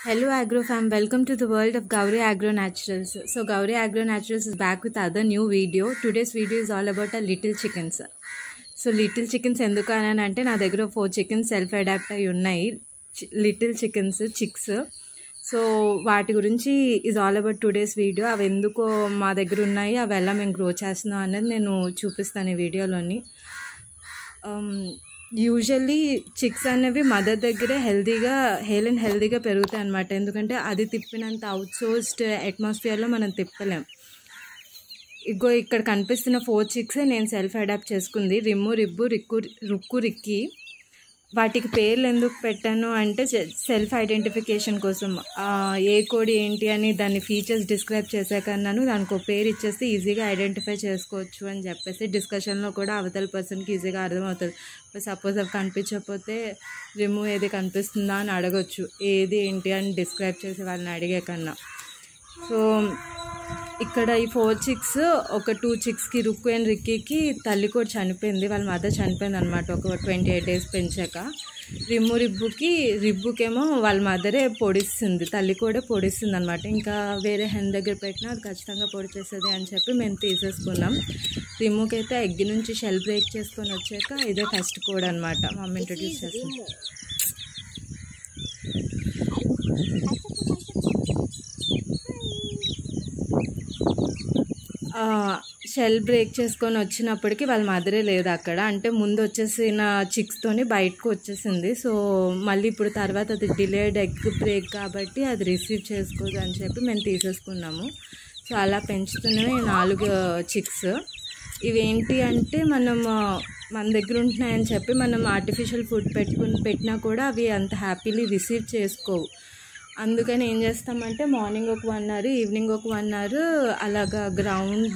Hello Agro fam, welcome to the world of Gauri Agro Naturals. So Gauri Agro Naturals is back with other new video. Today's video is all about a little chickens. So little chickens ఎందుకు అని అంటే నా దగ్గర four chickens self adapt అయి ఉన్నాయి little chickens chicks so వాటి గురించి is all about today's video అవి ఎందుకో మా దగ్గర ఉన్నాయి అవి ఎలా మేము గ్రో చేస్తున్నాం అనేది నేను చూపిస్తాను ఈ వీడియోలోని యూజువల్లీ చిక్స్ అనేవి మదర్ దగ్గరే హెల్తీగా హెల్ అండ్ హెల్తీగా పెరుగుతాయి అనమాట ఎందుకంటే అది తిప్పినంత అవుట్సోర్స్డ్ అట్మాస్ఫియర్లో మనం తిప్పలేం ఇగో ఇక్కడ కనిపిస్తున్న ఫోర్ చిక్స్ నేను సెల్ఫ్ అడాప్ట్ చేసుకుంది రిమ్ము రిబ్బు రిక్కు రుక్కు రిక్కి వాటికి పేర్లు ఎందుకు పెట్టాను అంటే సెల్ఫ్ ఐడెంటిఫికేషన్ కోసం ఏ కోడి ఏంటి అని దాని ఫీచర్స్ డిస్క్రైబ్ చేసాకన్నాను దానికి ఒక పేరు ఇచ్చేస్తే ఈజీగా ఐడెంటిఫై చేసుకోవచ్చు అని చెప్పేసి డిస్కషన్లో కూడా అవతల పర్సన్కి ఈజీగా అర్థమవుతుంది సపోజ్ అవి కనిపించకపోతే రిమూవ్ ఏది కనిపిస్తుందా అని అడగొచ్చు ఏది ఏంటి అని డిస్క్రైబ్ చేసి వాళ్ళని అడిగే కన్నా సో ఇక్కడ ఈ ఫోర్ చిక్స్ ఒక టూ చిక్స్కి రుక్కు అండ్ రిక్కీకి తల్లి కూడా చనిపోయింది వాళ్ళ మదర్ చనిపోయింది అనమాట ఒక ట్వంటీ ఎయిట్ డేస్ పెంచాక రిమ్ము రిబ్బుకి రిబ్బుకేమో వాళ్ళ మదరే పొడిస్తుంది తల్లి కూడా పొడిస్తుంది అనమాట ఇంకా వేరే హెన్ దగ్గర పెట్టినా అది ఖచ్చితంగా పొడి చేస్తుంది అని చెప్పి మేము తీసేసుకున్నాం రిమ్ముకి అయితే ఎగ్ నుంచి షెల్ బ్రేక్ చేసుకొని వచ్చాక ఇదే ఫస్ట్ కోడ్ అనమాట మమ్మీ ఇంట్రడ్యూస్ చేసింది షెల్ బ్రేక్ చేసుకొని వచ్చినప్పటికి వాళ్ళ మదరే లేదు అక్కడ అంటే ముందు వచ్చేసిన చిక్స్తోని బయటకు వచ్చేసింది సో మళ్ళీ ఇప్పుడు తర్వాత అది డిలేడ్ ఎగ్ బ్రేక్ కాబట్టి అది రిసీవ్ చేసుకోదు అని చెప్పి మేము తీసేసుకున్నాము సో అలా పెంచుతున్నవి నాలుగు చిక్స్ ఇవేంటి అంటే మనం మన దగ్గర ఉంటున్నాయని చెప్పి మనం ఆర్టిఫిషియల్ ఫుడ్ పెట్టుకుని పెట్టినా కూడా అవి అంత హ్యాపీలీ రిసీవ్ చేసుకోవు అందుకని ఏం చేస్తామంటే మార్నింగ్ ఒక వన్ అవర్ ఈవినింగ్ ఒక వన్ అవర్ అలాగా గ్రౌండ్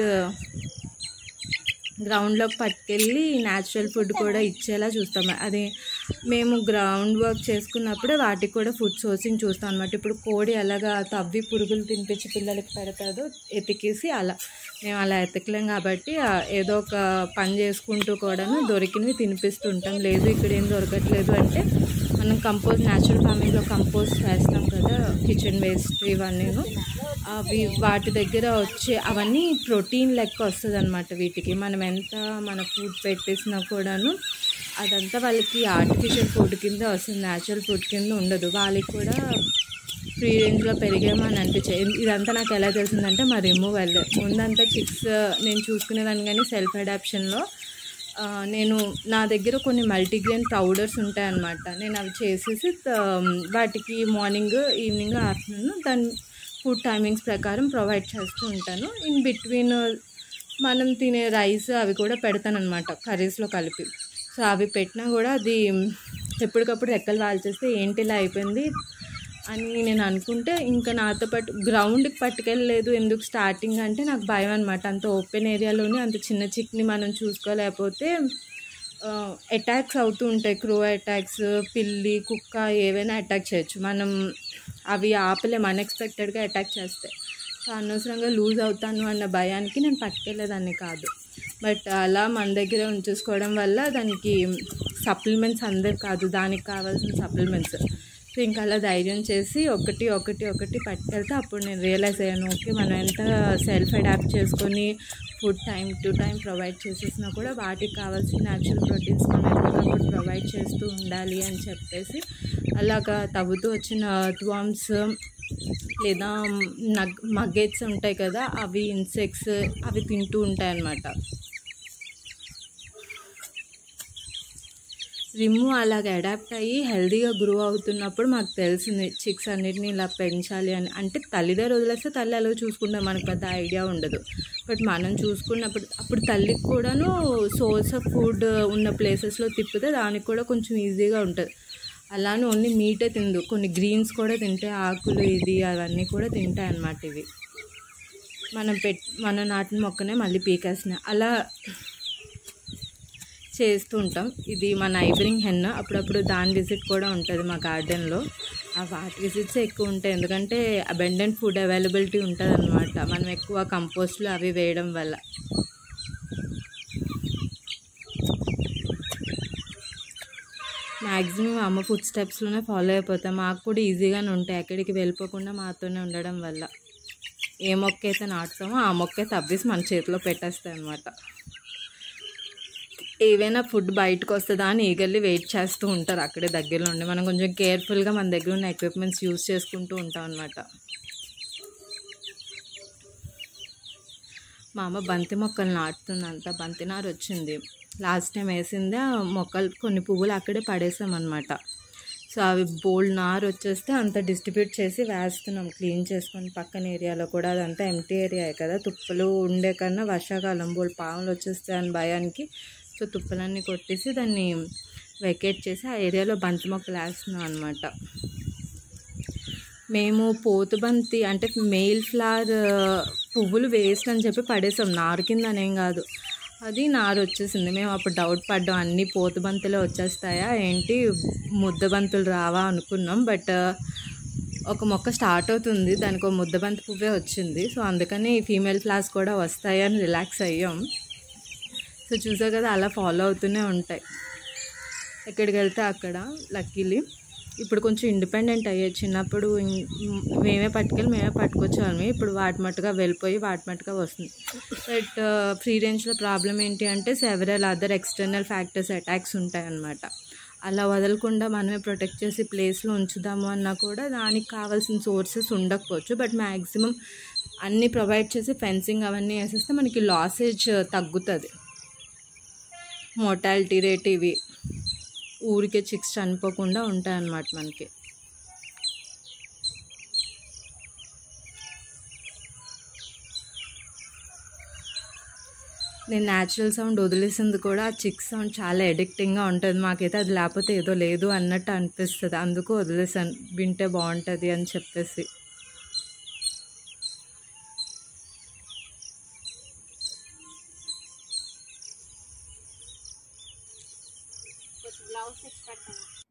గ్రౌండ్లోకి పట్టుకెళ్ళి న్యాచురల్ ఫుడ్ కూడా ఇచ్చేలా చూస్తాం అది మేము గ్రౌండ్ వర్క్ చేసుకున్నప్పుడే వాటికి కూడా ఫుడ్ సోర్సింగ్ చూస్తాం అనమాట ఇప్పుడు కోడి ఎలాగా తవ్వి పురుగులు తినిపించి పిల్లలకి పెడతాదో ఎతికేసి అలా మేము అలా ఎతకలేం కాబట్టి ఏదో ఒక పని చేసుకుంటూ కూడాను దొరికినవి తినిపిస్తుంటాం లేదు ఇక్కడ ఏం దొరకట్లేదు అంటే మనం కంపోజ్ న్యాచురల్ ఫార్మింగ్లో కంపోజ్ చేస్తాం కదా కిచెన్ వేస్ట్ ఇవన్నీ అవి వాటి దగ్గర వచ్చే అవన్నీ ప్రోటీన్ లెక్క వస్తుంది అనమాట వీటికి మనం ఎంత మన ఫుడ్ పెట్టేసినా కూడాను అదంతా వాళ్ళకి ఆర్టిఫిషియల్ ఫుడ్ కింద వస్తుంది న్యాచురల్ ఫుడ్ కింద ఉండదు వాళ్ళకి కూడా ఫ్రీ రేంజ్లో పెరిగామని అనిపించాయి ఇదంతా నాకు ఎలా తెలిసిందంటే మా రిమూవ్ వెళ్ళే ముందంతా చిక్స్ నేను చూసుకునేదాన్ని కానీ సెల్ఫ్ అడాప్షన్లో నేను నా దగ్గర కొన్ని మల్టీగ్రెయిన్ పౌడర్స్ ఉంటాయన్నమాట నేను అవి చేసేసి వాటికి మార్నింగ్ ఈవినింగ్ ఆఫ్టర్నూన్ దాని ఫుడ్ టైమింగ్స్ ప్రకారం ప్రొవైడ్ చేస్తూ ఉంటాను ఇన్ బిట్వీన్ మనం తినే రైస్ అవి కూడా పెడతాను అనమాట కర్రీస్లో కలిపి సో అవి పెట్టినా కూడా అది ఎప్పటికప్పుడు రెక్కలు వాల్చేస్తే ఏంటి ఇలా అయిపోయింది అని నేను అనుకుంటే ఇంకా నాతో పాటు గ్రౌండ్కి పట్టుకెళ్ళలేదు ఎందుకు స్టార్టింగ్ అంటే నాకు భయం అనమాట అంత ఓపెన్ ఏరియాలోనే అంత చిన్న చిక్ని మనం చూసుకోలేకపోతే అటాక్స్ అవుతూ ఉంటాయి క్రో అటాక్స్ పిల్లి కుక్క ఏవైనా అటాక్ చేయొచ్చు మనం అవి ఆపలేము అన్ఎక్స్పెక్టెడ్గా అటాక్ చేస్తాయి సో అనవసరంగా లూజ్ అవుతాను అన్న భయానికి నేను పట్టుకెళ్ళేదాన్ని కాదు బట్ అలా మన దగ్గర ఉంచేసుకోవడం వల్ల దానికి సప్లిమెంట్స్ అందరు కాదు దానికి కావాల్సిన సప్లిమెంట్స్ సో ఇంకా అలా ధైర్యం చేసి ఒకటి ఒకటి ఒకటి పట్టుకెళ్తే అప్పుడు నేను రియలైజ్ అయ్యాను ఓకే మనం ఎంత సెల్ఫ్ అడాప్ట్ చేసుకొని food time to time provide చేసేసినా కూడా వాటికి కావాల్సిన న్యాచురల్ ప్రోటీన్స్ మనం ఎప్పటికప్పుడు ప్రొవైడ్ చేస్తూ ఉండాలి అని చెప్పేసి అలాగా తవ్వుతూ వచ్చిన వామ్స్ లేదా నగ్ మగ్గెట్స్ ఉంటాయి కదా అవి ఇన్సెక్ట్స్ అవి తింటూ ఉంటాయి అన్నమాట రిమ్ము అలాగ అడాప్ట్ అయ్యి హెల్దీగా గ్రో అవుతున్నప్పుడు మాకు తెలిసింది చిక్స్ అన్నిటిని ఇలా పెంచాలి అని అంటే తల్లిదే వదిలేస్తే తల్లి అలాగ చూసుకుంటాం మనకు పెద్ద ఐడియా ఉండదు బట్ మనం చూసుకున్నప్పుడు అప్పుడు తల్లికి కూడాను సోర్స్ ఆఫ్ ఫుడ్ ఉన్న ప్లేసెస్లో తిప్పితే దానికి కూడా కొంచెం ఈజీగా ఉంటుంది అలానే ఓన్లీ మీటే తిందు కొన్ని గ్రీన్స్ కూడా తింటాయి ఆకులు ఇది అవన్నీ కూడా తింటాయి అన్నమాట ఇవి మనం పెట్ మన నాటిన మొక్కనే మళ్ళీ పీకేస్తున్నాయి అలా చేస్తూ ఉంటాం ఇది మా నైబరింగ్ హెన్ అప్పుడప్పుడు దాని విజిట్ కూడా ఉంటుంది మా గార్డెన్లో ఆ వాటి విజిట్స్ ఎక్కువ ఉంటాయి ఎందుకంటే అబెండెంట్ ఫుడ్ అవైలబిలిటీ ఉంటుంది అనమాట మనం ఎక్కువ కంపోస్ట్లు అవి వేయడం వల్ల మ్యాక్సిమం అమ్మ ఫుడ్ స్టెప్స్లోనే ఫాలో అయిపోతాం మాకు కూడా ఈజీగానే ఉంటాయి ఎక్కడికి వెళ్ళిపోకుండా మాతోనే ఉండడం వల్ల ఏ మొక్క అయితే నాటుతామో ఆ మొక్కే తవ్వేసి మన చేతిలో పెట్టేస్తాయి అనమాట ఏవైనా ఫుడ్ బయటకు వస్తుందా అని ఈగర్లీ వెయిట్ చేస్తూ ఉంటారు అక్కడే దగ్గరలో ఉండి మనం కొంచెం కేర్ఫుల్గా మన దగ్గర ఉన్న ఎక్విప్మెంట్స్ యూస్ చేసుకుంటూ ఉంటాం అనమాట మా అమ్మ బంతి మొక్కలు నాటుతుందంట బంతి నారు వచ్చింది లాస్ట్ టైం వేసిందే ఆ మొక్కలు కొన్ని పువ్వులు అక్కడే పడేసామన్నమాట సో అవి బోల్డ్ నారు వచ్చేస్తే అంత డిస్ట్రిబ్యూట్ చేసి వేస్తున్నాం క్లీన్ చేసుకొని పక్కన ఏరియాలో కూడా అదంతా ఎంటీ ఏరియా కదా తుప్పలు ఉండే కన్నా వర్షాకాలం బోల్ పాములు వచ్చేస్తాయి అని భయానికి సో తుప్పలన్నీ కొట్టేసి దాన్ని వెకేట్ చేసి ఆ ఏరియాలో బంతి మొక్కలు వేస్తున్నాం అనమాట మేము పోతుబంతి అంటే మెయిల్ ఫ్లవర్ పువ్వులు వేస్ట్ అని చెప్పి పడేసాం నారు కింద అనేం కాదు అది నారు వచ్చేసింది మేము అప్పుడు డౌట్ పడ్డాం అన్ని పోతుబంతులే వచ్చేస్తాయా ఏంటి ముద్దబంతులు రావా అనుకున్నాం బట్ ఒక మొక్క స్టార్ట్ అవుతుంది దానికి ఒక ముద్దబంతి పువ్వే వచ్చింది సో అందుకని ఫీమేల్ ఫ్లవర్స్ కూడా వస్తాయి అని రిలాక్స్ అయ్యాం సో చూసా కదా అలా ఫాలో అవుతూనే ఉంటాయి ఎక్కడికి వెళ్తే అక్కడ లక్కీలీ ఇప్పుడు కొంచెం ఇండిపెండెంట్ అయ్యే చిన్నప్పుడు ఇం- మేమే పట్టుకెళ్ళి మేమే పట్టుకొచ్చేవాళ్ళమి ఇప్పుడు వాటి మట్టుగా వెళ్ళిపోయి వాటి మట్టుగా వస్తుంది బట్ ఫ్రీ రేంజ్లో ప్రాబ్లం ఏంటి అంటే several other external factors attacks ఉంటాయి అన్నమాట అలా వదలకుండా మనమే ప్రొటెక్ట్ చేసి ప్లేస్లో ఉంచుదాము అన్నా కూడా దానికి కావాల్సిన సోర్సెస్ ఉండకపోవచ్చు బట్ మ్యాక్సిమం అన్నీ ప్రొవైడ్ చేసి ఫెన్సింగ్ అవన్నీ వేసేస్తే మనకి లాసేజ్ తగ్గుతుంది మోటాలిటీ రేట్ ఇవి ఊరికే చిక్స్ చనిపోకుండా ఉంటాయన్నమాట మనకి నేను న్యాచురల్ సౌండ్ వదిలేసింది కూడా ఆ చిక్ సౌండ్ చాలా ఎడిక్టింగ్గా ఉంటుంది మాకైతే అది లేకపోతే ఏదో లేదు అన్నట్టు అనిపిస్తుంది అందుకు వదిలేసాను వింటే బాగుంటుంది అని చెప్పేసి బ్లౌజ్ తెచ్చి పెట్టండి